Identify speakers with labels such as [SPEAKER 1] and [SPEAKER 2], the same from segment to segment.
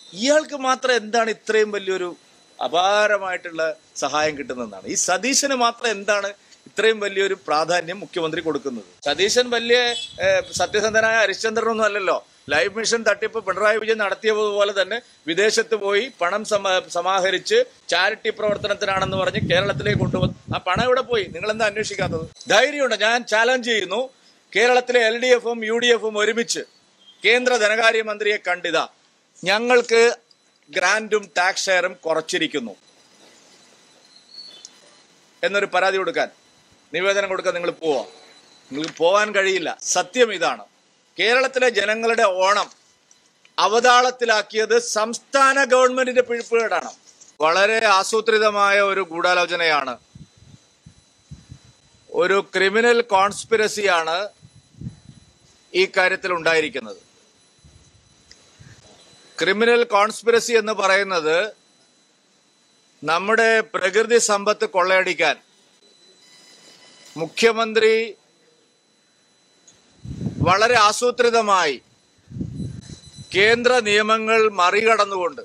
[SPEAKER 1] ഇയാൾക്ക് മാത്രം എന്താണ് ഇത്രയും വലിയൊരു അപാരമായിട്ടുള്ള സഹായം കിട്ടുന്നതെന്നാണ് ഈ സതീശന് മാത്രം എന്താണ് ഇത്രയും വലിയൊരു പ്രാധാന്യം മുഖ്യമന്ത്രി കൊടുക്കുന്നത് സതീശൻ വലിയ ഏഹ്, സത്യസന്ധനായ ഹരിശ്ചന്ദ്രനൊന്നും അല്ലല്ലോ ലൈഫ് മിഷൻ തട്ടിപ്പ് പിണറായി വിജയൻ നടത്തിയതുപോലെ തന്നെ വിദേശത്ത് പോയി പണം സമ- സമാഹരിച്ച് ചാരിറ്റി പ്രവർത്തനത്തിനാണെന്ന് പറഞ്ഞ് കേരളത്തിലേക്ക് കൊണ്ടുവന്നു ആ പണം എവിടെ പോയി നിങ്ങൾ എന്താ അന്വേഷിക്കാത്തത് ധൈര്യമുണ്ട് ഞാൻ ചാലഞ്ച് ചെയ്യുന്നു കേരളത്തിലെ എൽ ഡി എഫും യു ഡി എഫും ഒരുമിച്ച് കേന്ദ്ര ധനകാര്യമന്ത്രിയെ കണ്ടിത ഞങ്ങൾക്ക് ഗ്രാൻഡും ടാക്സ് ഷെയറും കുറച്ചിരിക്കുന്നു എന്നൊരു പരാതി കൊടുക്കാൻ നിവേദനം കൊടുക്കാൻ നിങ്ങൾ പോവാ നിങ്ങൾക്ക് പോവാൻ കഴിയില്ല സത്യം ഇതാണ് കേരളത്തിലെ ജനങ്ങളുടെ ഓണം അവതാളത്തിലാക്കിയത് സംസ്ഥാന ഗവൺമെന്റിന്റെ പിഴപ്പുകേടാണ് വളരെ ആസൂത്രിതമായ ഒരു ഗൂഢാലോചനയാണ് ഒരു ക്രിമിനൽ കോൺസ്പിരസിയാണ് ഈ കാര്യത്തിൽ ഉണ്ടായിരിക്കുന്നത് ക്രിമിനൽ കോൺസ്പിരസി എന്ന് പറയുന്നത് നമ്മുടെ പ്രകൃതി സമ്പത്ത് കൊള്ളയടിക്കാൻ മുഖ്യമന്ത്രി വളരെ ആസൂത്രിതമായി കേന്ദ്ര നിയമങ്ങൾ മറികടന്നുകൊണ്ട്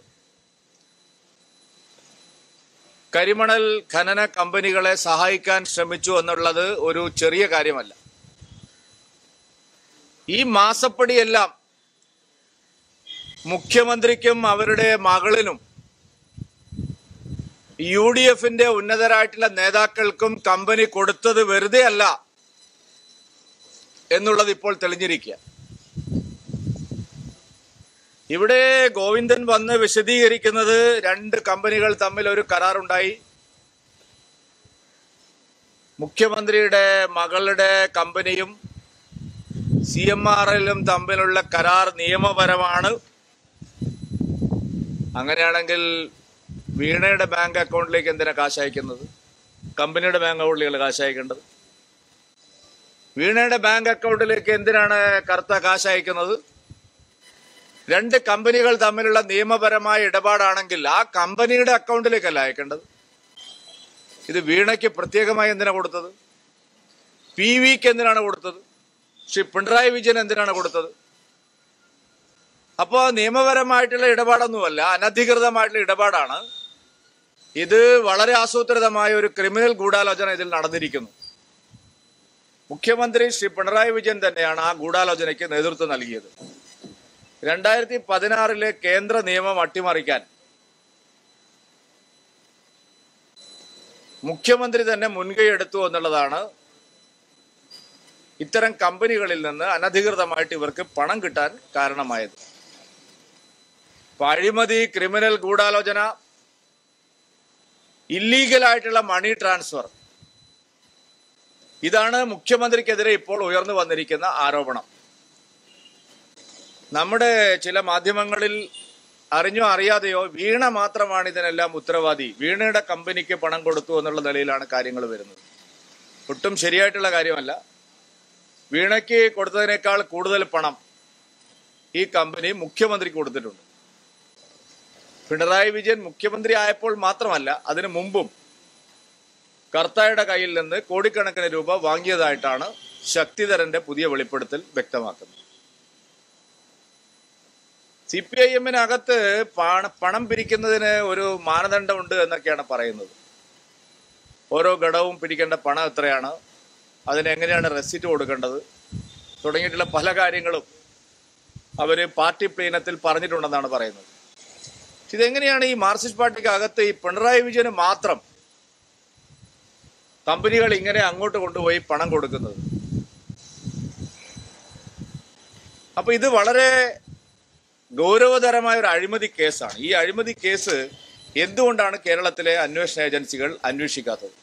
[SPEAKER 1] കരിമണൽ ഖനന കമ്പനികളെ സഹായിക്കാൻ ശ്രമിച്ചു എന്നുള്ളത് ഒരു ചെറിയ കാര്യമല്ല ഈ മാസപ്പടിയെല്ലാം മുഖ്യമന്ത്രിക്കും അവരുടെ മകളിനും യു ഡി എഫിന്റെ ഉന്നതരായിട്ടുള്ള നേതാക്കൾക്കും കമ്പനി കൊടുത്തത് വെറുതെ അല്ല എന്നുള്ളത് ഇപ്പോൾ തെളിഞ്ഞിരിക്കുക ഇവിടെ ഗോവിന്ദൻ വന്ന് വിശദീകരിക്കുന്നത് രണ്ട് കമ്പനികൾ തമ്മിൽ ഒരു കരാറുണ്ടായി മുഖ്യമന്ത്രിയുടെ മകളുടെ കമ്പനിയും സി എം ആർ എല്ലും തമ്മിലുള്ള കരാർ നിയമപരമാണ് അങ്ങനെയാണെങ്കിൽ വീണയുടെ ബാങ്ക് അക്കൗണ്ടിലേക്ക് എന്തിനാ കാശ് അയക്കുന്നത് കമ്പനിയുടെ ബാങ്ക് അക്കൗണ്ടിലേക്ക് കാശ് അയക്കേണ്ടത് വീണയുടെ ബാങ്ക് അക്കൗണ്ടിലേക്ക് എന്തിനാണ് കറുത്ത കാശ് അയക്കുന്നത് രണ്ട് കമ്പനികൾ തമ്മിലുള്ള നിയമപരമായ ഇടപാടാണെങ്കിൽ ആ കമ്പനിയുടെ അക്കൗണ്ടിലേക്കല്ല അയക്കേണ്ടത് ഇത് വീണയ്ക്ക് പ്രത്യേകമായി എന്തിനാ കൊടുത്തത് പി വിക്ക് എന്തിനാണ് കൊടുത്തത് ശ്രീ പിണറായി വിജയൻ എന്തിനാണ് കൊടുത്തത് അപ്പോ നിയമപരമായിട്ടുള്ള ഇടപാടൊന്നുമല്ല അനധികൃതമായിട്ടുള്ള ഇടപാടാണ് ഇത് വളരെ ആസൂത്രിതമായ ഒരു ക്രിമിനൽ ഗൂഢാലോചന ഇതിൽ നടന്നിരിക്കുന്നു മുഖ്യമന്ത്രി ശ്രീ പിണറായി വിജയൻ തന്നെയാണ് ആ ഗൂഢാലോചനയ്ക്ക് നേതൃത്വം നൽകിയത് രണ്ടായിരത്തി പതിനാറിലെ കേന്ദ്ര നിയമം അട്ടിമറിക്കാൻ മുഖ്യമന്ത്രി തന്നെ മുൻകൈ എടുത്തു എന്നുള്ളതാണ് ഇത്തരം കമ്പനികളിൽ നിന്ന് അനധികൃതമായിട്ട് ഇവർക്ക് പണം കിട്ടാൻ കാരണമായത് ഇപ്പൊ അഴിമതി ക്രിമിനൽ ഗൂഢാലോചന ഇല്ലീഗൽ ആയിട്ടുള്ള മണി ട്രാൻസ്ഫർ ഇതാണ് മുഖ്യമന്ത്രിക്കെതിരെ ഇപ്പോൾ ഉയർന്നു വന്നിരിക്കുന്ന ആരോപണം നമ്മുടെ ചില മാധ്യമങ്ങളിൽ അറിഞ്ഞോ അറിയാതെയോ വീണ മാത്രമാണ് ഇതിനെല്ലാം ഉത്തരവാദി വീണയുടെ കമ്പനിക്ക് പണം കൊടുത്തു എന്നുള്ള നിലയിലാണ് കാര്യങ്ങൾ വരുന്നത് ഒട്ടും ശരിയായിട്ടുള്ള കാര്യമല്ല വീണയ്ക്ക് കൊടുത്തതിനേക്കാൾ കൂടുതൽ പണം ഈ കമ്പനി മുഖ്യമന്ത്രിക്ക് കൊടുത്തിട്ടുണ്ട് പിണറായി വിജയൻ മുഖ്യമന്ത്രി ആയപ്പോൾ മാത്രമല്ല അതിനു മുമ്പും കർത്തായുടെ കയ്യിൽ നിന്ന് കോടിക്കണക്കിന് രൂപ വാങ്ങിയതായിട്ടാണ് ശക്തിധരന്റെ പുതിയ വെളിപ്പെടുത്തൽ വ്യക്തമാക്കുന്നത് സി പി ഐ എമ്മിനകത്ത് പണം പിരിക്കുന്നതിന് ഒരു മാനദണ്ഡമുണ്ട് എന്നൊക്കെയാണ് പറയുന്നത് ഓരോ ഘടവും പിരിക്കേണ്ട പണം എത്രയാണ് അതിന് എങ്ങനെയാണ് റെസിറ്റ് കൊടുക്കേണ്ടത് തുടങ്ങിയിട്ടുള്ള പല കാര്യങ്ങളും അവര് പാർട്ടി പ്ലീനത്തിൽ പറഞ്ഞിട്ടുണ്ടെന്നാണ് പറയുന്നത് ഇതെങ്ങനെയാണ് ഈ മാർക്സിസ്റ്റ് പാർട്ടിക്ക് അകത്ത് ഈ പിണറായി വിജയന് മാത്രം കമ്പനികൾ ഇങ്ങനെ അങ്ങോട്ട് കൊണ്ടുപോയി പണം കൊടുക്കുന്നത് അപ്പൊ ഇത് വളരെ ഗൗരവതരമായ ഒരു അഴിമതി കേസാണ് ഈ അഴിമതി കേസ് എന്തുകൊണ്ടാണ് കേരളത്തിലെ അന്വേഷണ ഏജൻസികൾ അന്വേഷിക്കാത്തത്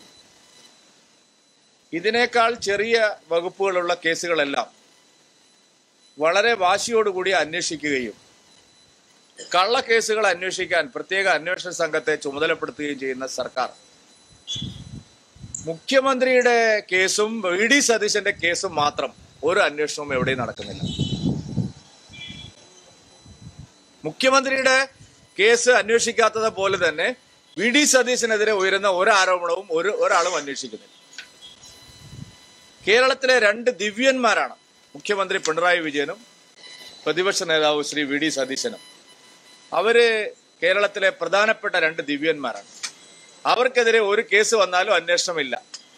[SPEAKER 1] ഇതിനേക്കാൾ ചെറിയ വകുപ്പുകളുള്ള കേസുകളെല്ലാം വളരെ വാശിയോടുകൂടി അന്വേഷിക്കുകയും കള്ളക്കേസുകൾ അന്വേഷിക്കാൻ പ്രത്യേക അന്വേഷണ സംഘത്തെ ചുമതലപ്പെടുത്തുകയും ചെയ്യുന്ന സർക്കാർ മുഖ്യമന്ത്രിയുടെ കേസും വി ഡി സതീശന്റെ കേസും മാത്രം ഒരു അന്വേഷണവും എവിടെയും നടക്കുന്നില്ല മുഖ്യമന്ത്രിയുടെ കേസ് അന്വേഷിക്കാത്തത് പോലെ തന്നെ വി ഡി സതീശനെതിരെ ഉയരുന്ന ഒരു ആരോപണവും ഒരു ഒരാളും അന്വേഷിക്കുന്നില്ല കേരളത്തിലെ രണ്ട് ദിവ്യന്മാരാണ് മുഖ്യമന്ത്രി പിണറായി വിജയനും പ്രതിപക്ഷ നേതാവ് ശ്രീ വി ഡി സതീശനും അവര് കേരളത്തിലെ പ്രധാനപ്പെട്ട രണ്ട് ദിവ്യന്മാരാണ് അവർക്കെതിരെ ഒരു കേസ് വന്നാലും അന്വേഷണമില്ല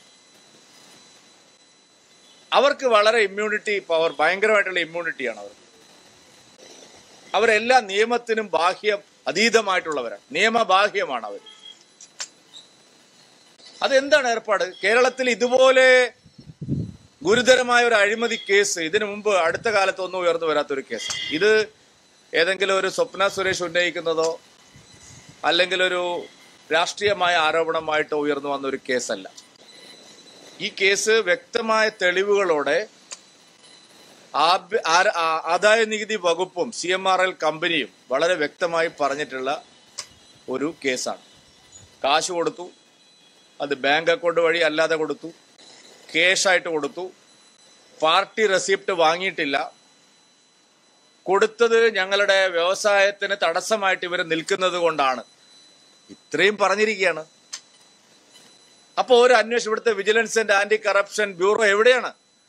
[SPEAKER 1] അവർക്ക് വളരെ ഇമ്മ്യൂണിറ്റി പവർ ഭയങ്കരമായിട്ടുള്ള ഇമ്മ്യൂണിറ്റിയാണ് അവർക്ക് അവരെല്ലാ നിയമത്തിനും ബാഹ്യം അതീതമായിട്ടുള്ളവരാണ് നിയമബാഹ്യമാണ് അവർ അതെന്താണ് ഏർപ്പാട് കേരളത്തിൽ ഇതുപോലെ ഗുരുതരമായ ഒരു അഴിമതി കേസ് ഇതിനു മുമ്പ് അടുത്ത കാലത്ത് ഒന്നും ഉയർന്നു വരാത്തൊരു കേസ് ഇത് ഏതെങ്കിലും ഒരു സ്വപ്ന സുരേഷ് ഉന്നയിക്കുന്നതോ അല്ലെങ്കിൽ ഒരു രാഷ്ട്രീയമായ ആരോപണമായിട്ടോ ഉയർന്നു വന്ന ഒരു കേസല്ല ഈ കേസ് വ്യക്തമായ തെളിവുകളോടെ ആഭ്യ- ആര- ആ- ആദായ നികുതി വകുപ്പും സി എം ആർ എൽ കമ്പനിയും വളരെ വ്യക്തമായി പറഞ്ഞിട്ടുള്ള ഒരു കേസാണ് കാശ് കൊടുത്തു അത് ബാങ്ക് അക്കൗണ്ട് വഴി അല്ലാതെ കൊടുത്തു കേഷായിട്ട് കൊടുത്തു പാർട്ടി റെസിപ്റ്റ് വാങ്ങിയിട്ടില്ല കൊടുത്തത് ഞങ്ങളുടെ വ്യവസായത്തിന് തടസ്സമായിട്ട് ഇവർ നിൽക്കുന്നത് കൊണ്ടാണ് ഇത്രയും പറഞ്ഞിരിക്കുകയാണ് അപ്പോ ഒരു അന്വേഷണം ഇവിടുത്തെ vigilance and anti corruption bureau എവിടെയാണ്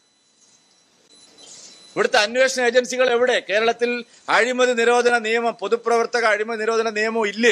[SPEAKER 1] ഇവിടുത്തെ അന്വേഷണ ഏജൻസികൾ എവിടെ കേരളത്തിൽ അഴിമതി നിരോധന നിയമം പൊതുപ്രവർത്തക അഴിമതി നിരോധന നിയമം ഇല്ലേ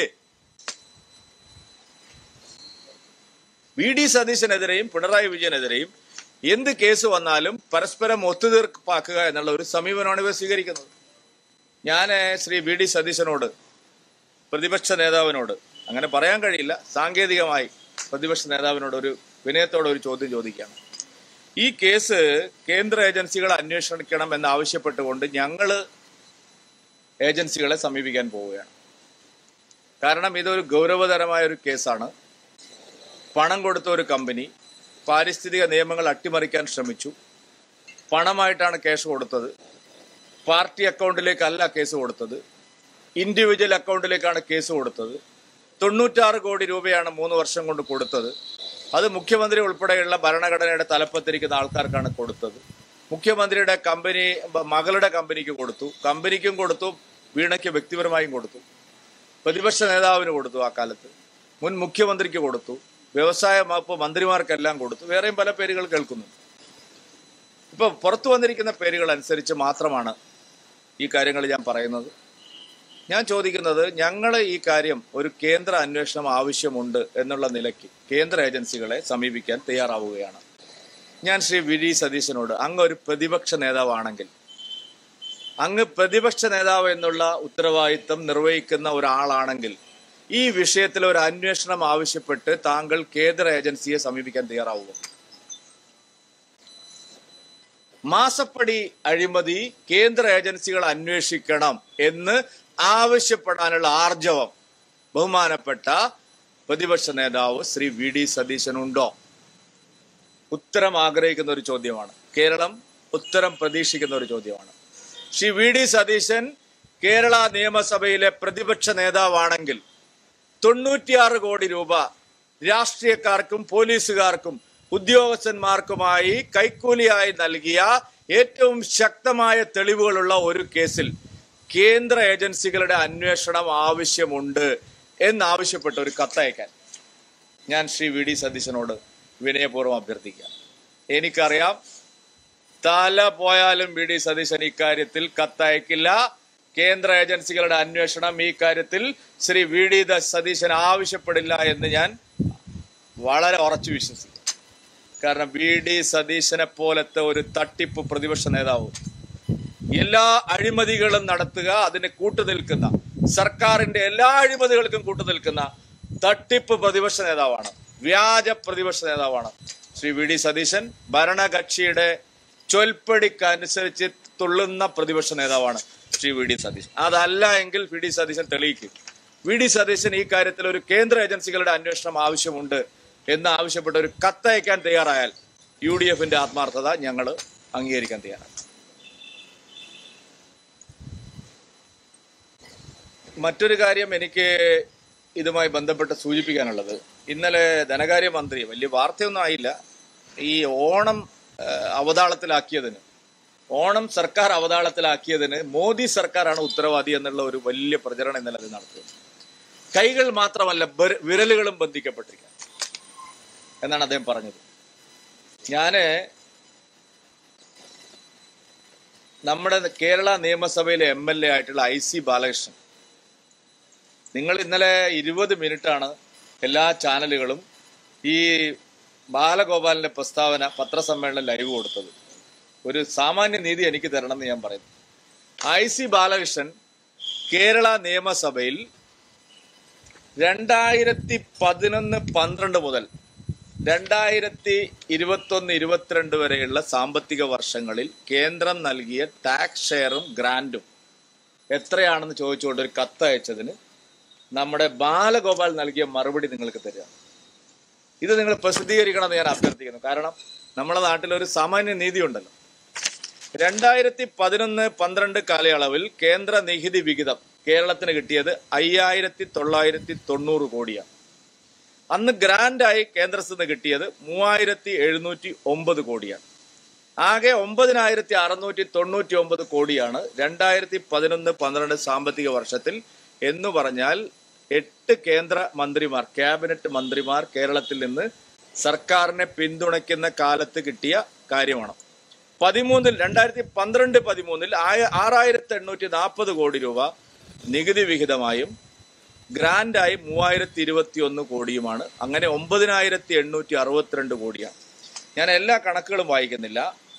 [SPEAKER 1] വി ഡി സതീശനെതിരെയും പിണറായി വിജയനെതിരെയും എന്ത് കേസ് വന്നാലും പരസ്പരം ഒത്തുതീർപ്പാക്കുക എന്നുള്ള ഒരു സമീപനമാണ് ഇവർ സ്വീകരിക്കുന്നത് ഞാൻ ശ്രീ വി ഡി സതീശനോട് പ്രതിപക്ഷ നേതാവിനോട് അങ്ങനെ പറയാൻ കഴിയില്ല സാങ്കേതികമായി പ്രതിപക്ഷ നേതാവിനോട് ഒരു വിനയത്തോടെ ഒരു ചോദ്യം ചോദിക്കുകയാണ് ഈ കേസ് കേന്ദ്ര ഏജൻസികൾ അന്വേഷിക്കണം എന്ന് ആവശ്യപ്പെട്ടുകൊണ്ട് ഞങ്ങള് ഏജൻസികളെ സമീപിക്കാൻ പോവുകയാണ് കാരണം ഇതൊരു ഗൗരവതരമായ ഒരു കേസാണ് പണം കൊടുത്ത ഒരു കമ്പനി പാരിസ്ഥിതിക നിയമങ്ങൾ അട്ടിമറിക്കാൻ ശ്രമിച്ചു പണമായിട്ടാണ് കേസ് കൊടുത്തത് പാർട്ടി അക്കൗണ്ടിലേക്കല്ല കേസ് കൊടുത്തത് ഇൻഡിവിജ്വൽ അക്കൗണ്ടിലേക്കാണ് കേസ് കൊടുത്തത് തൊണ്ണൂറ്റാറ് കോടി രൂപയാണ് മൂന്ന് വർഷം കൊണ്ട് കൊടുത്തത് അത് മുഖ്യമന്ത്രി ഉൾപ്പെടെയുള്ള ഭരണഘടനയുടെ തലപ്പത്തിരിക്കുന്ന ആൾക്കാർക്കാണ് കൊടുത്തത് മുഖ്യമന്ത്രിയുടെ കമ്പനി മകളുടെ കമ്പനിക്ക് കൊടുത്തു കമ്പനിക്കും കൊടുത്തു വീണയ്ക്ക് വ്യക്തിപരമായും കൊടുത്തു പ്രതിപക്ഷ നേതാവിന് കൊടുത്തു ആ കാലത്ത് മുൻ മുഖ്യമന്ത്രിക്ക് കൊടുത്തു വ്യവസായ വകുപ്പ് മന്ത്രിമാർക്കെല്ലാം കൊടുത്തു വേറെയും പല പേരുകൾ കേൾക്കുന്നു ഇപ്പൊ പുറത്തു വന്നിരിക്കുന്ന പേരുകൾ അനുസരിച്ച് മാത്രമാണ് ഈ കാര്യങ്ങൾ ഞാൻ പറയുന്നത് ഞാൻ ചോദിക്കുന്നത് ഞങ്ങൾ ഈ കാര്യം ഒരു കേന്ദ്ര അന്വേഷണം ആവശ്യമുണ്ട് എന്നുള്ള നിലയ്ക്ക് കേന്ദ്ര ഏജൻസികളെ സമീപിക്കാൻ തയ്യാറാവുകയാണ് ഞാൻ ശ്രീ വി ഡി സതീശനോട് അങ്ങ് ഒരു പ്രതിപക്ഷ നേതാവാണെങ്കിൽ അങ്ങ് പ്രതിപക്ഷ നേതാവ് എന്നുള്ള ഉത്തരവാദിത്തം നിർവഹിക്കുന്ന ഒരാളാണെങ്കിൽ ഈ വിഷയത്തിൽ ഒരു അന്വേഷണം ആവശ്യപ്പെട്ട് താങ്കൾ കേന്ദ്ര ഏജൻസിയെ സമീപിക്കാൻ തയ്യാറാവുക മാസപ്പടി അഴിമതി കേന്ദ്ര ഏജൻസികൾ അന്വേഷിക്കണം എന്ന് ആവശ്യപ്പെടാനുള്ള ആർജവം ബഹുമാനപ്പെട്ട പ്രതിപക്ഷ നേതാവ് ശ്രീ വി ഡി സതീശനുണ്ടോ ഉത്തരം ആഗ്രഹിക്കുന്ന ഒരു ചോദ്യമാണ് കേരളം ഉത്തരം പ്രതീക്ഷിക്കുന്ന ഒരു ചോദ്യമാണ് ശ്രീ വി ഡി സതീശൻ കേരള നിയമസഭയിലെ പ്രതിപക്ഷ നേതാവാണെങ്കിൽ തൊണ്ണൂറ്റിയാറ് കോടി രൂപ രാഷ്ട്രീയക്കാർക്കും പോലീസുകാർക്കും ഉദ്യോഗസ്ഥന്മാർക്കുമായി കൈക്കൂലിയായി നൽകിയ ഏറ്റവും ശക്തമായ തെളിവുകളുള്ള ഒരു കേസിൽ കേന്ദ്ര ഏജൻസികളുടെ അന്വേഷണം ആവശ്യമുണ്ട് എന്നാവശ്യപ്പെട്ട ഒരു കത്തയക്കാൻ ഞാൻ ശ്രീ വി ഡി സതീശനോട് വിനയപൂർവ്വം അഭ്യർത്ഥിക്കാം എനിക്കറിയാം തല പോയാലും വി ഡി സതീശൻ ഇക്കാര്യത്തിൽ കത്തയക്കില്ല കേന്ദ്ര ഏജൻസികളുടെ അന്വേഷണം ഈ കാര്യത്തിൽ ശ്രീ വി ഡി ദ സതീശൻ ആവശ്യപ്പെടില്ല എന്ന് ഞാൻ വളരെ ഉറച്ചു വിശ്വസിക്കും കാരണം വി ഡി സതീശനെ പോലത്തെ ഒരു തട്ടിപ്പ് പ്രതിപക്ഷ നേതാവ് എല്ലാ അഴിമതികളും നടത്തുക അതിന് കൂട്ടുനിൽക്കുന്ന സർക്കാരിന്റെ എല്ലാ അഴിമതികൾക്കും കൂട്ടുനിൽക്കുന്ന തട്ടിപ്പ് പ്രതിപക്ഷ നേതാവാണ് വ്യാജ പ്രതിപക്ഷ നേതാവാണ് ശ്രീ വി ഡി സതീശൻ ഭരണകക്ഷിയുടെ ചൊൽപ്പടിക്കനുസരിച്ച് തുള്ളുന്ന പ്രതിപക്ഷ നേതാവാണ് ശ്രീ വി ഡി സതീശൻ അതല്ല എങ്കിൽ വി ഡി സതീശൻ തെളിയിക്കും വി ഡി സതീശൻ ഈ കാര്യത്തിൽ ഒരു കേന്ദ്ര ഏജൻസികളുടെ അന്വേഷണം ആവശ്യമുണ്ട് എന്ന് ആവശ്യപ്പെട്ട ഒരു കത്തയക്കാൻ തയ്യാറായാൽ യു ഡി എഫിന്റെ ആത്മാർത്ഥത ഞങ്ങൾ അംഗീകരിക്കാൻ തയ്യാറാണ് മറ്റൊരു കാര്യം എനിക്ക് ഇതുമായി ബന്ധപ്പെട്ട് സൂചിപ്പിക്കാനുള്ളത് ഇന്നലെ ധനകാര്യമന്ത്രി വലിയ വാർത്തയൊന്നും ആയില്ല ഈ ഓണം ആ, അവതാളത്തിലാക്കിയതിന് ഓണം സർക്കാർ അവതാളത്തിലാക്കിയതിന് മോദി സർക്കാരാണ് ഉത്തരവാദി എന്നുള്ള ഒരു വലിയ പ്രചരണം ഇന്നലെ അത് നടത്തിയത് കൈകൾ മാത്രമല്ല ബര- വിരലുകളും ബന്ധിക്കപ്പെട്ടിരിക്കുക എന്നാണ് അദ്ദേഹം പറഞ്ഞത് ഞാന് നമ്മുടെ കേരള നിയമസഭയിലെ എം എൽ എ ആയിട്ടുള്ള ഐ സി ബാലകൃഷ്ണൻ നിങ്ങൾ ഇന്നലെ ഇരുപത് മിനിറ്റാണ് എല്ലാ ചാനലുകളും ഈ ബാലഗോപാലിന്റെ പ്രസ്താവന പത്രസമ്മേളനം ലൈവ് കൊടുത്തത് ഒരു സാമാന്യ നീതി എനിക്ക് തരണം എന്ന് ഞാൻ പറയുന്നു ഐ സി ബാലകൃഷ്ണൻ കേരള നിയമസഭയിൽ രണ്ടായിരത്തി പതിനൊന്ന് പന്ത്രണ്ട് മുതൽ രണ്ടായിരത്തി ഇരുപത്തൊന്ന് ഇരുപത്തിരണ്ട് വരെയുള്ള സാമ്പത്തിക വർഷങ്ങളിൽ കേന്ദ്രം നൽകിയ ടാക്സ് ഷെയറും ഗ്രാന്റും എത്രയാണെന്ന് ചോദിച്ചുകൊണ്ട് ഒരു കത്ത് അയച്ചതിന് നമ്മുടെ ബാലഗോപാൽ നൽകിയ മറുപടി നിങ്ങൾക്ക് തരിക ഇത് നിങ്ങൾ പ്രസിദ്ധീകരിക്കണമെന്ന് ഞാൻ അഭ്യർത്ഥിക്കുന്നു കാരണം നമ്മുടെ നാട്ടിൽ ഒരു സാമാന്യ നീതി ഉണ്ടല്ലോ രണ്ടായിരത്തി പതിനൊന്ന് പന്ത്രണ്ട് കാലയളവിൽ കേന്ദ്ര നികുതി വിഹിതം കേരളത്തിന് കിട്ടിയത് അയ്യായിരത്തി തൊള്ളായിരത്തി തൊണ്ണൂറ് കോടിയാണ് അന്ന് ഗ്രാൻഡായി കേന്ദ്രത്തിൽ നിന്ന് കിട്ടിയത് മൂവായിരത്തി എഴുന്നൂറ്റി ഒമ്പത് കോടിയാണ് ആകെ ഒമ്പതിനായിരത്തി അറുന്നൂറ്റി തൊണ്ണൂറ്റി ഒമ്പത് കോടിയാണ് രണ്ടായിരത്തി പതിനൊന്ന് പന്ത്രണ്ട് സാമ്പത്തിക വർഷത്തിൽ എന്ന് പറഞ്ഞാൽ എട്ട് കേന്ദ്ര മന്ത്രിമാർ ക്യാബിനറ്റ് മന്ത്രിമാർ കേരളത്തിൽ നിന്ന് സർക്കാരിനെ പിന്തുണയ്ക്കുന്ന കാലത്ത് കിട്ടിയ കാര്യമാണ് പതിമൂന്നിൽ രണ്ടായിരത്തി പന്ത്രണ്ട് പതിമൂന്നിൽ ആയ ആറായിരത്തി എണ്ണൂറ്റി നാൽപ്പത് കോടി രൂപ നികുതി വിഹിതമായും ഗ്രാൻഡായി മൂവായിരത്തി ഇരുപത്തി ഒന്ന് കോടിയുമാണ് അങ്ങനെ ഒമ്പതിനായിരത്തി എണ്ണൂറ്റി അറുപത്തിരണ്ട് കോടിയാണ് ഞാൻ എല്ലാ കണക്കുകളും വായിക്കുന്നില്ല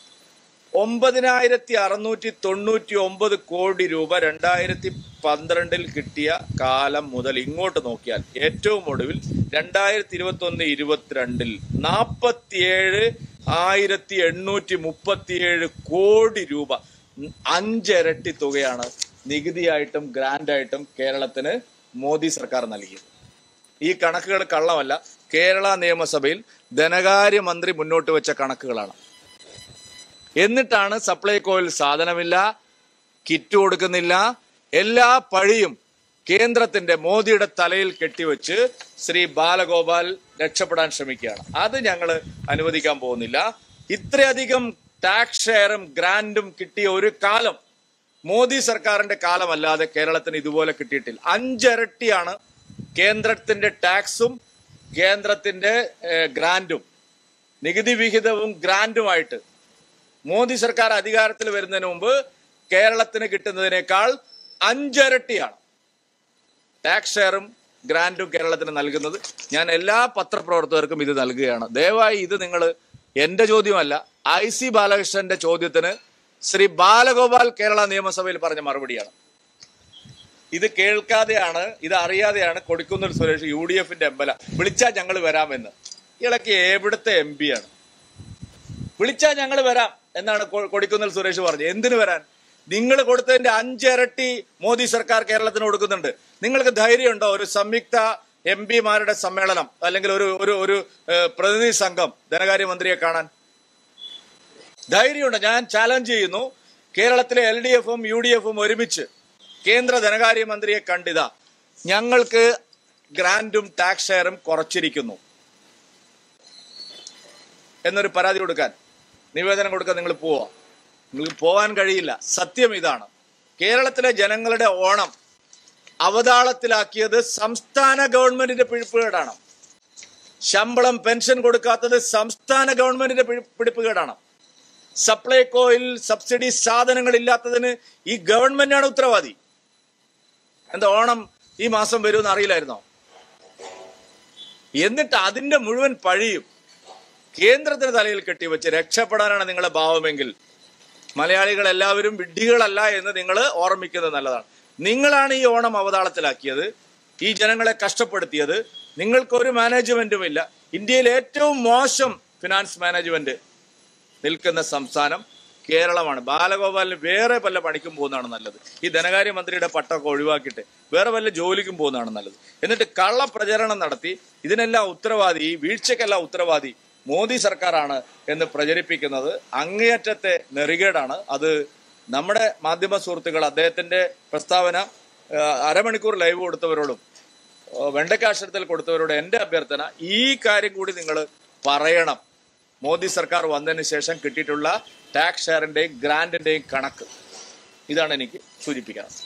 [SPEAKER 1] ഒമ്പതിനായിരത്തി അറുന്നൂറ്റി തൊണ്ണൂറ്റി ഒമ്പത് കോടി രൂപ രണ്ടായിരത്തി പന്ത്രണ്ടിൽ കിട്ടിയ കാലം മുതൽ ഇങ്ങോട്ട് നോക്കിയാൽ ഏറ്റവും ഒടുവിൽ രണ്ടായിരത്തി ഇരുപത്തി ഒന്ന് ഇരുപത്തിരണ്ടിൽ നാൽപ്പത്തിയേഴ് ആയിരത്തി എണ്ണൂറ്റി മുപ്പത്തിയേഴ് കോടി രൂപ അഞ്ചിരട്ടി തുകയാണ് നികുതിയായിട്ടും ഗ്രാൻഡായിട്ടും കേരളത്തിന് മോദി സർക്കാർ നൽകിയത് ഈ കണക്കുകൾ കള്ളമല്ല കേരള നിയമസഭയിൽ ധനകാര്യമന്ത്രി മുന്നോട്ട് വെച്ച കണക്കുകളാണ് എന്നിട്ടാണ് സപ്ലൈകോയിൽ സാധനമില്ല കിറ്റ് കൊടുക്കുന്നില്ല എല്ലാ പഴിയും കേന്ദ്രത്തിന്റെ മോദിയുടെ തലയിൽ കെട്ടിവെച്ച് ശ്രീ ബാലഗോപാൽ രക്ഷപ്പെടാൻ ശ്രമിക്കുകയാണ് അത് ഞങ്ങൾ അനുവദിക്കാൻ പോകുന്നില്ല ഇത്രയധികം ടാക്സ് ഷെയറും ഗ്രാൻഡും കിട്ടിയ ഒരു കാലം മോദി സർക്കാരിന്റെ കാലമല്ലാതെ കേരളത്തിന് ഇതുപോലെ കിട്ടിയിട്ടില്ല അഞ്ചിരട്ടിയാണ് കേന്ദ്രത്തിന്റെ ടാക്സും കേന്ദ്രത്തിന്റെ ഏഹ്, ഗ്രാൻഡും നികുതി വിഹിതവും ഗ്രാൻഡുമായിട്ട് മോദി സർക്കാർ അധികാരത്തിൽ വരുന്നതിന് മുമ്പ് കേരളത്തിന് കിട്ടുന്നതിനേക്കാൾ അഞ്ചിരട്ടിയാണ് ടാക്സ് ഷെയറും ഗ്രാൻഡും കേരളത്തിന് നൽകുന്നത് ഞാൻ എല്ലാ പത്രപ്രവർത്തകർക്കും ഇത് നൽകുകയാണ് ദയവായി ഇത് നിങ്ങൾ എന്റെ ചോദ്യമല്ല ഐ സി ബാലകൃഷ്ണന്റെ ചോദ്യത്തിന് ശ്രീ ബാലഗോപാൽ കേരള നിയമസഭയിൽ പറഞ്ഞ മറുപടിയാണ് ഇത് കേൾക്കാതെയാണ് ഇത് അറിയാതെയാണ് കൊടിക്കുന്നിൽ സുരേഷ് യു ഡി എഫിന്റെ എംബല വിളിച്ചാൽ ഞങ്ങൾ വരാമെന്ന് ഇളക്കി എവിടുത്തെ എം ആണ് വിളിച്ചാൽ ഞങ്ങൾ വരാം എന്നാണ് കൊ- കൊടിക്കുന്നിൽ സുരേഷ് പറഞ്ഞത് എന്തിനു വരാൻ നിങ്ങൾ കൊടുത്തതിന്റെ അഞ്ചിരട്ടി മോദി സർക്കാർ കേരളത്തിന് കൊടുക്കുന്നുണ്ട് നിങ്ങൾക്ക് ധൈര്യമുണ്ടോ ഒരു സംയുക്ത എം പിമാരുടെ സമ്മേളനം അല്ലെങ്കിൽ ഒരു ഒരു ഒരു ഏഹ്, പ്രതിനിധി സംഘം ധനകാര്യമന്ത്രിയെ കാണാൻ ധൈര്യമുണ്ട് ഞാൻ ചാലഞ്ച് ചെയ്യുന്നു കേരളത്തിലെ എൽ ഡി എഫും യു ഡി എഫും ഒരുമിച്ച് കേന്ദ്ര ധനകാര്യമന്ത്രിയെ കണ്ടിതാ ഞങ്ങൾക്ക് ഗ്രാൻഡും ടാക്സ് ഷെയറും കുറച്ചിരിക്കുന്നു എന്നൊരു പരാതി കൊടുക്കാൻ നിവേദനം കൊടുക്കാൻ നിങ്ങൾ പോവാ നിങ്ങൾക്ക് പോവാൻ കഴിയില്ല സത്യം ഇതാണ് കേരളത്തിലെ ജനങ്ങളുടെ ഓണം അവതാളത്തിലാക്കിയത് സംസ്ഥാന ഗവൺമെന്റിന്റെ പിടിപ്പുകേടാണ് ശമ്പളം പെൻഷൻ കൊടുക്കാത്തത് സംസ്ഥാന ഗവൺമെന്റിന്റെ പിടി- പിടിപ്പുകേടാണ് സപ്ലൈകോയിൽ സബ്സിഡി സാധനങ്ങൾ ഇല്ലാത്തതിന് ഈ ഗവൺമെന്റാണ് ഉത്തരവാദി എന്താ ഓണം ഈ മാസം വരുമെന്ന് അറിയില്ലായിരുന്നോ എന്നിട്ട് അതിന്റെ മുഴുവൻ പഴിയും കേന്ദ്രത്തിന് തലയിൽ കെട്ടിവെച്ച് രക്ഷപ്പെടാനാണ് നിങ്ങളുടെ ഭാവമെങ്കിൽ മലയാളികൾ എല്ലാവരും വിഡ്ഢികളല്ല എന്ന് നിങ്ങൾ ഓർമ്മിക്കുന്നത് നല്ലതാണ് നിങ്ങളാണ് ഈ ഓണം അവതാളത്തിലാക്കിയത് ഈ ജനങ്ങളെ കഷ്ടപ്പെടുത്തിയത് നിങ്ങൾക്കൊരു മാനേജ്മെന്റും ഇല്ല ഇന്ത്യയിൽ ഏറ്റവും മോശം ഫിനാൻസ് മാനേജ്മെന്റ് നിൽക്കുന്ന സംസ്ഥാനം കേരളമാണ് ബാലഗോപാലിന് വേറെ വല്ല പണിക്കും പോകുന്നതാണ് നല്ലത് ഈ ധനകാര്യമന്ത്രിയുടെ പട്ടമൊക്കെ ഒഴിവാക്കിയിട്ട് വേറെ വല്ല ജോലിക്കും പോകുന്നതാണ് നല്ലത് എന്നിട്ട് കള്ള പ്രചരണം നടത്തി ഇതിനെല്ലാം ഉത്തരവാദി ഈ വീഴ്ചയ്ക്കെല്ലാം ഉത്തരവാദി മോദി സർക്കാരാണ് എന്ന് പ്രചരിപ്പിക്കുന്നത് അങ്ങേയറ്റത്തെ നെറികേടാണ് അത് നമ്മുടെ മാധ്യമ സുഹൃത്തുക്കൾ അദ്ദേഹത്തിന്റെ പ്രസ്താവന ആ, അരമണിക്കൂർ ലൈവ് കൊടുത്തവരോടും ആ, വെണ്ടക്കാക്ഷരത്തിൽ കൊടുത്തവരോട് എന്റെ അഭ്യർത്ഥന ഈ കാര്യം കൂടി നിങ്ങൾ പറയണം മോദി സർക്കാർ വന്നതിന് ശേഷം കിട്ടിയിട്ടുള്ള ടാക്സ് ഷെയറിന്റെയും ഗ്രാന്റിന്റെയും കണക്ക് ഇതാണ് എനിക്ക് സൂചിപ്പിക്കുന്നത്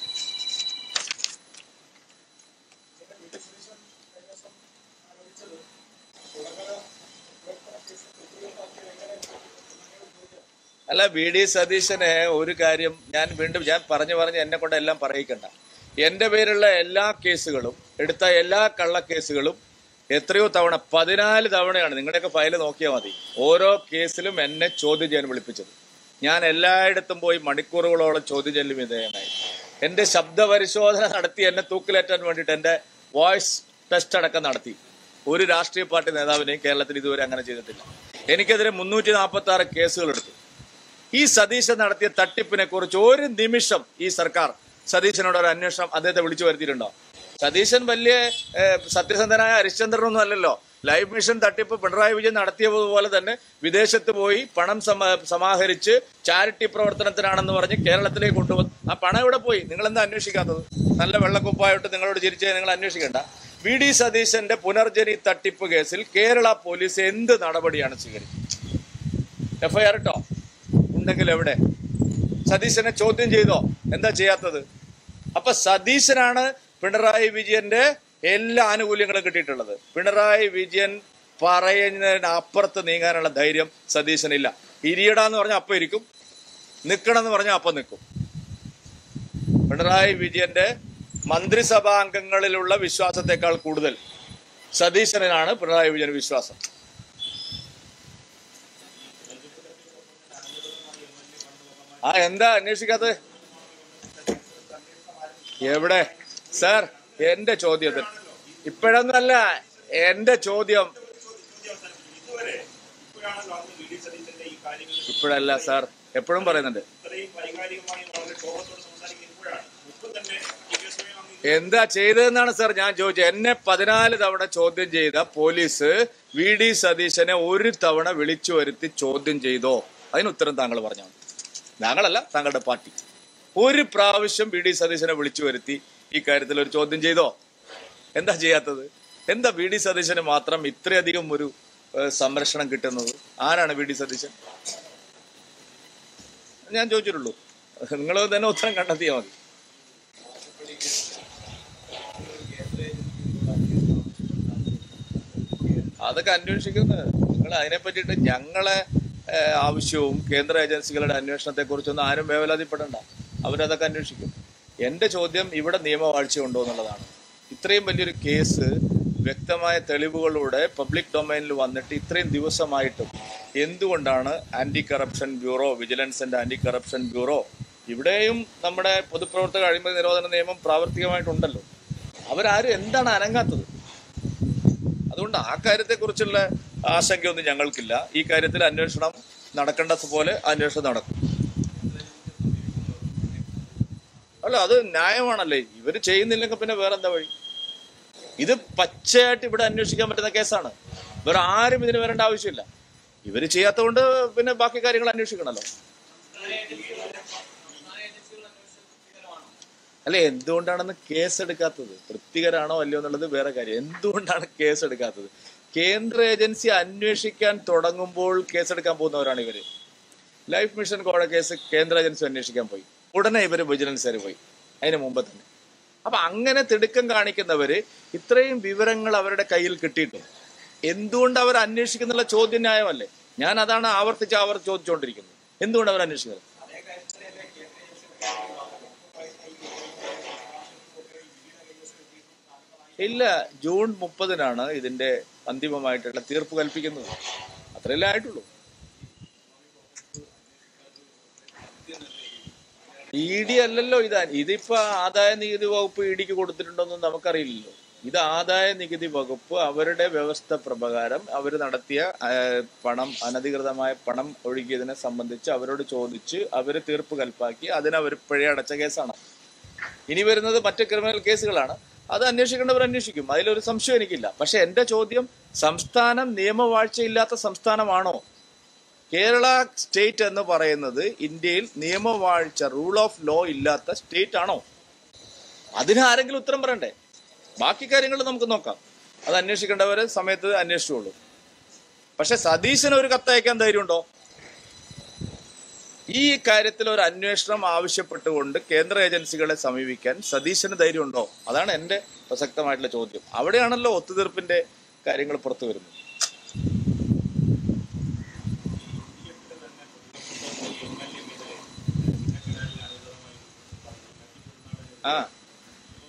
[SPEAKER 1] അല്ല വി ഡി സതീശനെ ഒരു കാര്യം ഞാൻ വീണ്ടും ഞാൻ പറഞ്ഞു പറഞ്ഞ് എന്നെ കൊണ്ട് എല്ലാം പറയിക്കണ്ട എന്റെ പേരുള്ള എല്ലാ കേസുകളും എടുത്ത എല്ലാ കള്ളക്കേസുകളും എത്രയോ തവണ പതിനാല് തവണയാണ് നിങ്ങളുടെയൊക്കെ ഫയൽ നോക്കിയാൽ മതി ഓരോ കേസിലും എന്നെ ചോദ്യം ചെയ്യാൻ വിളിപ്പിച്ചത് ഞാൻ എല്ലായിടത്തും പോയി മണിക്കൂറുകളോളം ചോദ്യം ചെയ്യലും വിധേയനായി എന്റെ ശബ്ദ പരിശോധന നടത്തി എന്നെ തൂക്കിലേറ്റാൻ വേണ്ടിയിട്ട് എന്റെ വോയിസ് ടെസ്റ്റ് അടക്കം നടത്തി ഒരു രാഷ്ട്രീയ പാർട്ടി നേതാവിനെയും കേരളത്തിൽ ഇതുവരെ അങ്ങനെ ചെയ്തിട്ടില്ല എനിക്കെതിരെ മുന്നൂറ്റി നാൽപ്പത്തി ആറ് കേസുകൾ എടുത്തു ഈ സതീശൻ നടത്തിയ തട്ടിപ്പിനെ കുറിച്ച് ഒരു നിമിഷം ഈ സർക്കാർ സതീശനോട് ഒരു അന്വേഷണം അദ്ദേഹത്തെ വിളിച്ചു വരുത്തിയിട്ടുണ്ടോ സതീശൻ വലിയ ഏഹ്, സത്യസന്ധനായ ഹരിശ്ചന്ദ്രനൊന്നും അല്ലല്ലോ ലൈഫ് മിഷൻ തട്ടിപ്പ് പിണറായി വിജയൻ നടത്തിയതുപോലെ തന്നെ വിദേശത്ത് പോയി പണം സമ- സമാഹരിച്ച് ചാരിറ്റി പ്രവർത്തനത്തിനാണെന്ന് പറഞ്ഞ് കേരളത്തിലേക്ക് കൊണ്ടുവന്നു ആ പണം എവിടെ പോയി നിങ്ങൾ എന്താ അന്വേഷിക്കാത്തത് നല്ല വെള്ളക്കുപ്പായിട്ട് നിങ്ങളോട് ചിരിച്ചേ നിങ്ങൾ അന്വേഷിക്കണ്ട വി ഡി സതീശന്റെ പുനർജനി തട്ടിപ്പ് കേസിൽ കേരള പോലീസ് എന്ത് നടപടിയാണ് സ്വീകരിച്ചത് എഫ്ഐആർ ഇട്ടോ ഉണ്ടെങ്കിൽ എവിടെ സതീശനെ ചോദ്യം ചെയ്തോ എന്താ ചെയ്യാത്തത് അപ്പൊ സതീശനാണ് പിണറായി വിജയന്റെ എല്ലാ ആനുകൂല്യങ്ങളും കിട്ടിയിട്ടുള്ളത് പിണറായി വിജയൻ പറയുന്നതിന് അപ്പുറത്ത് നീങ്ങാനുള്ള ധൈര്യം സതീശനില്ല ഇരിയടാന്ന് പറഞ്ഞാൽ അപ്പം ഇരിക്കും നിക്കണം എന്ന് പറഞ്ഞാൽ അപ്പം നിൽക്കും പിണറായി വിജയന്റെ മന്ത്രിസഭാ അംഗങ്ങളിലുള്ള വിശ്വാസത്തെക്കാൾ കൂടുതൽ സതീശനാണ് പിണറായി വിജയൻ വിശ്വാസം ആ എന്താ അന്വേഷിക്കാത്തത് എവിടെ സാർ എന്റെ ചോദ്യത്തിൽ ഇപ്പോഴൊന്നല്ല എന്റെ ചോദ്യം
[SPEAKER 2] ഇതുവരെ ഇപ്പോഴാണല്ലോ അന്ന് വി ഡി സതീശന്റെ ഈ കാര്യങ്ങൾ
[SPEAKER 1] ഇപ്പോഴല്ല സാർ എപ്പോഴും പറയുന്നുണ്ട്
[SPEAKER 2] ഇത്രയും വൈകാരികമായി വളരെ ക്ഷോഭത്തോട് സംസാരിക്കുന്നത് ഇപ്പോഴാണ് മുമ്പ് തന്നെ ടി കെ സ്വയം അന്ന്
[SPEAKER 1] എന്താ ചെയ്തതെന്നാണ് സാർ ഞാൻ ചോദിച്ചത് എന്നെ പതിനാല് തവണ ചോദ്യം ചെയ്ത പോലീസ് വി ഡി സതീശനെ ഒരു തവണ വിളിച്ചു വരുത്തി ചോദ്യം ചെയ്തോ അതിന് ഉത്തരം താങ്കൾ പറഞ്ഞു ഞങ്ങളല്ല താങ്കളുടെ പാർട്ടി ഒരു പ്രാവശ്യം വി ഡി സതീശനെ വിളിച്ചു വരുത്തി ഈ കാര്യത്തിൽ ഒരു ചോദ്യം ചെയ്തോ എന്താ ചെയ്യാത്തത് എന്താ വി ഡി സതീശന് മാത്രം ഇത്രയധികം ഒരു ഏഹ്, സംരക്ഷണം കിട്ടുന്നത് ആരാണ് വി ഡി സതീശൻ ഞാൻ ചോദിച്ചിട്ടുള്ളൂ നിങ്ങൾ തന്നെ ഉത്തരം കണ്ടെത്തിയാൽ മതി അതൊക്കെ അന്വേഷിക്കുന്നത് നിങ്ങൾ അതിനെ പറ്റിയിട്ട് ഞങ്ങളെ ഏഹ്, ആവശ്യവും കേന്ദ്ര ഏജൻസികളുടെ അന്വേഷണത്തെ കുറിച്ചൊന്നും ആരും വേവലാതിപ്പെടണ്ട അവരതൊക്കെ അന്വേഷിക്കും എന്റെ ചോദ്യം ഇവിടെ നിയമവാഴ്ച ഉണ്ടോ എന്നുള്ളതാണ് ഇത്രയും വലിയൊരു കേസ് വ്യക്തമായ തെളിവുകളോടെ പബ്ലിക് ഡൊമൈനിൽ വന്നിട്ട് ഇത്രയും ദിവസമായിട്ടും എന്തുകൊണ്ടാണ് ആന്റി കറപ്ഷൻ ബ്യൂറോ വിജിലൻസിന്റെ ആന്റി കറപ്ഷൻ ബ്യൂറോ ഇവിടെയും നമ്മുടെ പൊതുപ്രവർത്തക അഴിമതി നിരോധന നിയമം പ്രാവർത്തികമായിട്ടുണ്ടല്ലോ അവരാരും എന്താണ് അനങ്ങാത്തത് അതുകൊണ്ട് ആ കാര്യത്തെക്കുറിച്ചുള്ള ആശങ്കയൊന്നും ഞങ്ങൾക്കില്ല ഈ കാര്യത്തിൽ അന്വേഷണം നടക്കേണ്ടത് പോലെ അന്വേഷണം നടക്കും അല്ല അത് ന്യായമാണല്ലേ ഇവര് ചെയ്യുന്നില്ലെങ്കിൽ പിന്നെ വേറെ എന്താ വഴി ഇത് പച്ചയായിട്ട് ഇവിടെ അന്വേഷിക്കാൻ പറ്റുന്ന കേസാണ് വേറെ ആരും ഇതിന് വരേണ്ട ആവശ്യമില്ല ഇവര് ചെയ്യാത്തതുകൊണ്ട് പിന്നെ ബാക്കി കാര്യങ്ങൾ അന്വേഷിക്കണല്ലോ അല്ല എന്തുകൊണ്ടാണെന്ന് കേസ് എടുക്കാത്തത് തൃപ്തികരാണോ അല്ലയോ എന്നുള്ളത് വേറെ കാര്യം എന്തുകൊണ്ടാണ് കേസ് എടുക്കാത്തത് കേന്ദ്ര ഏജൻസി അന്വേഷിക്കാൻ തുടങ്ങുമ്പോൾ കേസെടുക്കാൻ പോകുന്നവരാണ് ഇവര് ലൈഫ് മിഷൻ കോഴ കേസ് കേന്ദ്ര ഏജൻസി അന്വേഷിക്കാൻ പോയി ഉടനെ ഇവര് വിജിലൻസുകാർ പോയി അതിന് മുമ്പ് തന്നെ അപ്പൊ അങ്ങനെ തിടുക്കം കാണിക്കുന്നവര് ഇത്രയും വിവരങ്ങൾ അവരുടെ കയ്യിൽ കിട്ടിയിട്ടും എന്തുകൊണ്ട് അവർ അന്വേഷിക്കുന്നുള്ള ചോദ്യം ന്യായമല്ലേ ഞാൻ അതാണ് ആവർത്തിച്ച് അവർ ചോദിച്ചുകൊണ്ടിരിക്കുന്നത് എന്തുകൊണ്ട് അവർ അന്വേഷിക്കുന്നത് ഇല്ല ജൂൺ മുപ്പതിനാണ് ഇതിന്റെ അന്തിമമായിട്ടുള്ള തീർപ്പ് കൽപ്പിക്കുന്നത് അത്രയല്ലേ ആയിട്ടുള്ളൂ ഇ ഡി അല്ലല്ലോ ഇത് ഇതിപ്പോ ആദായ നികുതി വകുപ്പ് ഇ ഡിക്ക് കൊടുത്തിട്ടുണ്ടോന്നും നമുക്കറിയില്ലല്ലോ ഇത് ആദായ നികുതി വകുപ്പ് അവരുടെ വ്യവസ്ഥ പ്രകാരം അവർ നടത്തിയ ആ, പണം അനധികൃതമായ പണം ഒഴുകിയതിനെ സംബന്ധിച്ച് അവരോട് ചോദിച്ച് അവര് തീർപ്പ് കൽപ്പാക്കി അതിന് അവർ പിഴയടച്ച കേസാണ് ഇനി വരുന്നത് മറ്റ് ക്രിമിനൽ കേസുകളാണ് അത് അന്വേഷിക്കേണ്ടവർ അന്വേഷിക്കും അതിലൊരു സംശയം എനിക്കില്ല പക്ഷെ എന്റെ ചോദ്യം സംസ്ഥാനം നിയമവാഴ്ചയില്ലാത്ത സംസ്ഥാനമാണോ കേരള സ്റ്റേറ്റ് എന്ന് പറയുന്നത് ഇന്ത്യയിൽ നിയമവാഴ്ച റൂൾ ഓഫ് ലോ ഇല്ലാത്ത സ്റ്റേറ്റ് ആണോ അതിന് ആരെങ്കിലും ഉത്തരം പറയണ്ടേ ബാക്കി കാര്യങ്ങൾ നമുക്ക് നോക്കാം അത് അന്വേഷിക്കേണ്ടവരെ സമയത്ത് അന്വേഷിച്ചോളൂ പക്ഷെ സതീശന് ഒരു കത്തയക്കാൻ ധൈര്യമുണ്ടോ ഈ കാര്യത്തിൽ ഒരു അന്വേഷണം ആവശ്യപ്പെട്ടുകൊണ്ട് കേന്ദ്ര ഏജൻസികളെ സമീപിക്കാൻ സതീശന് ധൈര്യമുണ്ടോ അതാണ് എന്റെ പ്രസക്തമായിട്ടുള്ള ചോദ്യം അവിടെയാണല്ലോ ഒത്തുതീർപ്പിന്റെ കാര്യങ്ങൾ പുറത്തു വരുന്നത് ആ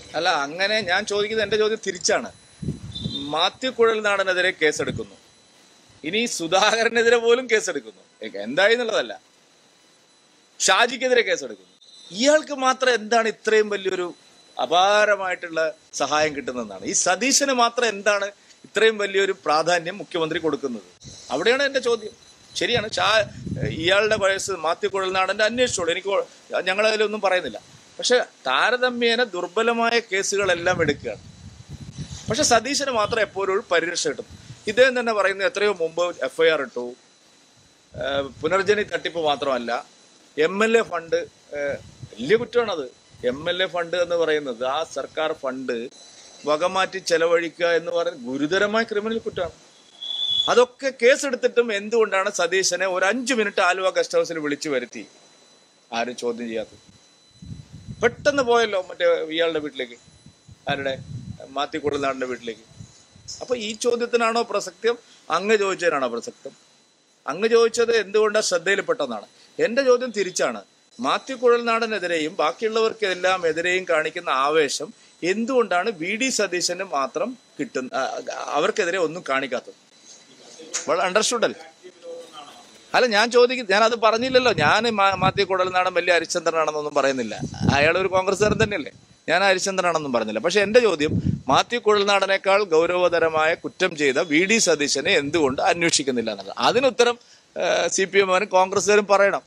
[SPEAKER 1] അല്ല അങ്ങനെ ഞാൻ ചോദിക്കുന്നത് എന്റെ ചോദ്യം തിരിച്ചാണ് മാത്യു കുഴൽനാടനെതിരെ കേസെടുക്കുന്നു ഇനി സുധാകരനെതിരെ പോലും കേസെടുക്കുന്നു എന്തായി എന്നുള്ളതല്ല ഷാജിക്കെതിരെ കേസെടുക്കുന്നു ഇയാൾക്ക് മാത്രം എന്താണ് ഇത്രയും വലിയൊരു അപാരമായിട്ടുള്ള സഹായം കിട്ടുന്നതെന്നാണ് ഈ സതീശന് മാത്രം എന്താണ് ഇത്രയും വലിയൊരു പ്രാധാന്യം മുഖ്യമന്ത്രി കൊടുക്കുന്നത് അവിടെയാണ് എന്റെ ചോദ്യം ശരിയാണ് ഷാ ഇയാളുടെ വയസ്സ് മാത്യു കുഴൽനാടന്റെ അന്വേഷിച്ചോളൂ എനിക്ക് ഞങ്ങൾ അതിലൊന്നും പറയുന്നില്ല പക്ഷെ താരതമ്യേന ദുർബലമായ കേസുകളെല്ലാം എടുക്കുകയാണ് പക്ഷെ സതീശന് മാത്രം എപ്പോഴും ഒരു പരിരക്ഷ കിട്ടും ഇദ്ദേഹം തന്നെ പറയുന്നത് എത്രയോ മുമ്പ് എഫ്ഐആർ ഇട്ടു ഏഹ് പുനർജനി തട്ടിപ്പ് മാത്രമല്ല എം എൽ എ ഫണ്ട് ഏഹ് വലിയ കുറ്റമാണത് എം എൽ എ ഫണ്ട് എന്ന് പറയുന്നത് ആ സർക്കാർ ഫണ്ട് വകമാറ്റി ചെലവഴിക്കുക എന്ന് പറയുന്നത് ഗുരുതരമായ ക്രിമിനൽ കുറ്റമാണ് അതൊക്കെ കേസെടുത്തിട്ടും എന്തുകൊണ്ടാണ് സതീശനെ ഒരു അഞ്ചു മിനിറ്റ് ആലുവ ഗസ്റ്റ് ഹൗസിൽ വിളിച്ചു വരുത്തി ആരും ചോദ്യം ചെയ്യാത്തത് പെട്ടെന്ന് പോയല്ലോ മറ്റേ ഇയാളുടെ വീട്ടിലേക്ക് ആരുടെ മാത്യു കുടൽനാടിന്റെ വീട്ടിലേക്ക് അപ്പൊ ഈ ചോദ്യത്തിനാണോ പ്രസക്തം അങ്ങ് ചോദിച്ചതിനാണോ പ്രസക്തം അങ്ങ് ചോദിച്ചത് എന്തുകൊണ്ടാണ് ശ്രദ്ധയിൽപ്പെട്ടെന്നാണ് എന്റെ ചോദ്യം തിരിച്ചാണ് മാത്യു കുഴൽനാടനെതിരെയും ബാക്കിയുള്ളവർക്കെല്ലാം എതിരെയും കാണിക്കുന്ന ആവേശം എന്തുകൊണ്ടാണ് വി ഡി സതീശന് മാത്രം കിട്ടുന്ന ആ, അവർക്കെതിരെ ഒന്നും കാണിക്കാത്തത് വളരെ അണ്ടർസ്റ്റുഡ് അല്ലേ അല്ല ഞാൻ ചോദിക്കും ഞാൻ അത് പറഞ്ഞില്ലല്ലോ ഞാൻ മാ- മാത്യു കുഴൽനാടൻ വലിയ ഹരിശ്ചന്ദ്രനാണെന്നൊന്നും പറയുന്നില്ല അയാൾ ഒരു കോൺഗ്രസ്സുകാരൻ തന്നെയല്ലേ ഞാൻ ഹരിശ്ചന്ദ്രനാണെന്നും പറഞ്ഞില്ല പക്ഷെ എന്റെ ചോദ്യം മാത്യു കുഴൽനാടനേക്കാൾ ഗൗരവതരമായ കുറ്റം ചെയ്ത വി ഡി സതീശനെ എന്തുകൊണ്ട് അന്വേഷിക്കുന്നില്ല എന്നുള്ളത് അതിനുത്തരം സി പി എമ്മുകാരും കോൺഗ്രസ്സുകാരും പറയണം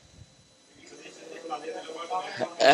[SPEAKER 1] ഏ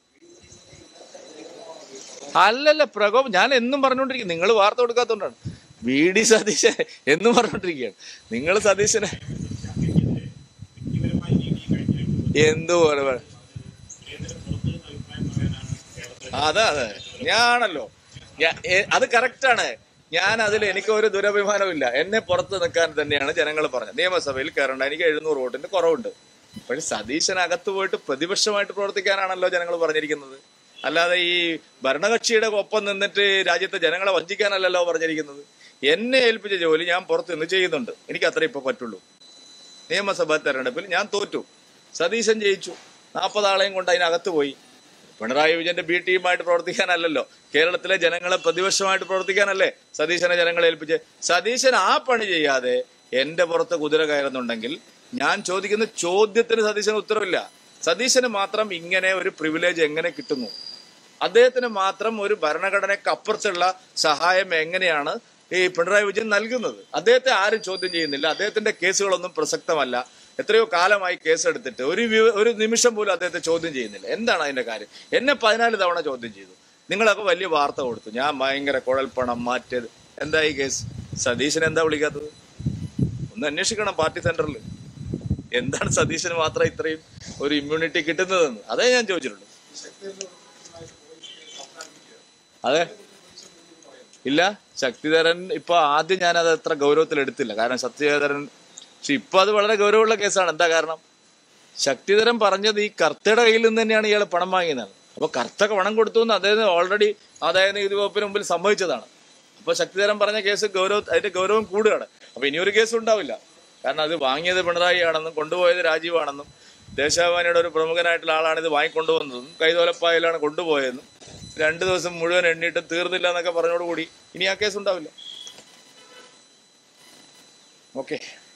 [SPEAKER 1] അല്ലല്ല പ്രകോപം ഞാൻ എന്നും പറഞ്ഞുകൊണ്ടിരിക്കും നിങ്ങൾ വാർത്ത കൊടുക്കാത്തതുകൊണ്ടാണ് വി ഡി സതീശൻ എന്നും പറഞ്ഞുകൊണ്ടിരിക്കുകയാണ് നിങ്ങൾ സതീശനെ
[SPEAKER 2] വ്യക്തിപരമായി നീങ്ങി കഴിഞ്ഞാൽ
[SPEAKER 1] എന്തുപോലെ പറ-
[SPEAKER 2] സുരേന്ദ്രൻ പുറത്തു നിന്ന് അഭിപ്രായം പറയാനാണ് കേരളത്തിൽ
[SPEAKER 1] അതെ അതെ ഞാനല്ലോ ഞാ- എ- അത് കറക്റ്റാണ് ഞാൻ അതിൽ എനിക്ക് ഒരു ദുരഭിമാനമില്ല എന്നെ പുറത്ത് നിൽക്കാൻ തന്നെയാണ് ജനങ്ങൾ പറഞ്ഞത് നിയമസഭയിൽ കയറേണ്ട എനിക്ക് എഴുന്നൂറ് വോട്ടിന്റെ കുറവുണ്ട് പക്ഷെ സതീശൻ അകത്ത് പോയിട്ട് പ്രതിപക്ഷമായിട്ട് പ്രവർത്തിക്കാനാണല്ലോ ജനങ്ങൾ പറഞ്ഞിരിക്കുന്നത് അല്ലാതെ ഈ ഭരണകക്ഷിയുടെ ഒപ്പം നിന്നിട്ട് രാജ്യത്തെ ജനങ്ങളെ വഞ്ചിക്കാനല്ലല്ലോ പറഞ്ഞിരിക്കുന്നത് എന്നെ ഏൽപ്പിച്ച ജോലി ഞാൻ പുറത്ത് നിന്ന് ചെയ്യുന്നുണ്ട് എനിക്ക് അത്രേ ഇപ്പൊ പറ്റുള്ളൂ നിയമസഭാ തെരഞ്ഞെടുപ്പിൽ ഞാൻ തോറ്റു സതീശൻ ജയിച്ചു നാൽപ്പത് ആളെയും കൊണ്ട് അതിനകത്ത് പോയി പിണറായി വിജയന്റെ ബി ടീമായിട്ട് പ്രവർത്തിക്കാനല്ലല്ലോ കേരളത്തിലെ ജനങ്ങളെ പ്രതിപക്ഷമായിട്ട് പ്രവർത്തിക്കാനല്ലേ സതീശനെ ജനങ്ങളെ ഏൽപ്പിച്ച് സതീശൻ ആ പണി ചെയ്യാതെ എന്റെ പുറത്ത് കുതിര കയറുന്നുണ്ടെങ്കിൽ ഞാൻ ചോദിക്കുന്ന ചോദ്യത്തിന് സതീശന് ഉത്തരവില്ല സതീശന് മാത്രം ഇങ്ങനെ ഒരു പ്രിവിലേജ് എങ്ങനെ കിട്ടുന്നു അദ്ദേഹത്തിന് മാത്രം ഒരു ഭരണഘടനയ്ക്ക് അപ്പുറത്തുള്ള സഹായം എങ്ങനെയാണ് ഈ പിണറായി വിജയൻ നൽകുന്നത് അദ്ദേഹത്തെ ആരും ചോദ്യം ചെയ്യുന്നില്ല അദ്ദേഹത്തിന്റെ കേസുകളൊന്നും പ്രസക്തമല്ല എത്രയോ കാലമായി കേസെടുത്തിട്ട് ഒരു വി- ഒരു നിമിഷം പോലും അദ്ദേഹത്തെ ചോദ്യം ചെയ്യുന്നില്ല എന്താണ് അതിന്റെ കാര്യം എന്നെ പതിനാല് തവണ ചോദ്യം ചെയ്തു നിങ്ങളൊക്കെ വലിയ വാർത്ത കൊടുത്തു ഞാൻ ഭയങ്കര കുഴൽപ്പണം മാറ്റിയത് എന്താ ഈ കേസ് സതീശൻ എന്താ വിളിക്കാത്തത് ഒന്ന് അന്വേഷിക്കണം പാർട്ടി സെന്ററിൽ എന്താണ് സതീശന് മാത്രം ഇത്രയും ഒരു ഇമ്മ്യൂണിറ്റി കിട്ടുന്നതെന്ന് അതേ ഞാൻ ചോദിച്ചിട്ടുള്ളൂ അതെ ഇല്ല ശക്തിധരൻ ഇപ്പൊ ആദ്യം ഞാൻ അത് അത്ര ഗൗരവത്തിൽ എടുത്തില്ല കാരണം ശക്തിധരൻ പക്ഷെ ഇപ്പൊ അത് വളരെ ഗൗരവമുള്ള കേസാണ് എന്താ കാരണം ശക്തിധരൻ പറഞ്ഞത് ഈ കർത്തയുടെ കയ്യിൽ നിന്ന് തന്നെയാണ് ഇയാൾ പണം വാങ്ങിയതാണ് അപ്പൊ കർത്ത പണം കൊടുത്തു എന്ന് അദ്ദേഹം ഓൾറെഡി ആദായ നികുതി വകുപ്പിന് മുമ്പിൽ സംഭവിച്ചതാണ് അപ്പൊ ശക്തിധരൻ പറഞ്ഞ കേസ് ഗൗരവ അതിന്റെ ഗൗരവം കൂടുകയാണ് അപ്പൊ ഇനിയൊരു കേസ് ഉണ്ടാവില്ല കാരണം അത് വാങ്ങിയത് പിണറായി ആണെന്നും കൊണ്ടുപോയത് രാജീവാണെന്നും ദേശാഭിമാനിയുടെ ഒരു പ്രമുഖനായിട്ടുള്ള ആളാണ് ഇത് വാങ്ങിക്കൊണ്ടുവന്നതെന്നും കൈതോലപ്പായലാണ് കൊണ്ടുപോയതെന്നും രണ്ടു ദിവസം മുഴുവൻ എണ്ണിയിട്ട് തീർന്നില്ല എന്നൊക്കെ പറഞ്ഞോടുകൂടി ഇനി ആ കേസ് ഉണ്ടാവില്ല ഓക്കെ